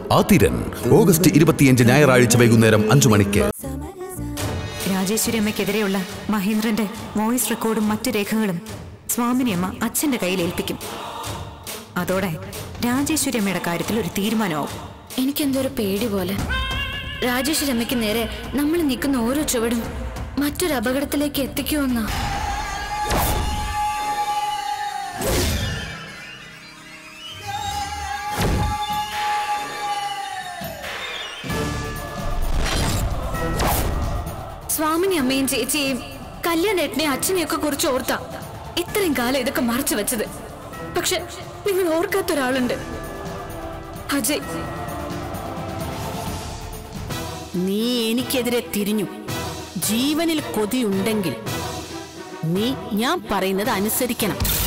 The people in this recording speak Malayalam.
ആതിരൻ ഓഗസ്റ്റ് ഇരുപത്തിയഞ്ച് ഞായറാഴ്ച വൈകുന്നേരം അഞ്ചു മണിക്ക് രാജേശ്വരി അമ്മയ്ക്കെതിരെയുള്ള മഹേന്ദ്രന്റെ വോയിസ് റെക്കോർഡും മറ്റു രേഖകളും സ്വാമിനി അമ്മ അച്ഛന്റെ കയ്യിൽ ഏൽപ്പിക്കും അതോടെ രാജേശ്വരി അമ്മയുടെ കാര്യത്തിൽ ഒരു തീരുമാനമാവും എനിക്കെന്തോ ഒരു പേടി പോലെ രാജേശ്വരി അമ്മയ്ക്ക് നേരെ നമ്മൾ നിൽക്കുന്ന ഓരോ ചുവടും മറ്റൊരു അപകടത്തിലേക്ക് എത്തിക്കുമെന്നാ സ്വാമിനി അമ്മയും ചേച്ചിയെയും കല്യാണേട്ടനെയും അച്ഛനെയൊക്കെ കുറിച്ച് ഓർത്താ ഇത്രയും കാലം ഇതൊക്കെ മറച്ചു വെച്ചത് പക്ഷെ നിങ്ങൾ ഓർക്കാത്ത ഒരാളുണ്ട് അജയ് നീ എനിക്കെതിരെ തിരിഞ്ഞു ജീവനിൽ കൊതിയുണ്ടെങ്കിൽ നീ ഞാൻ പറയുന്നത് അനുസരിക്കണം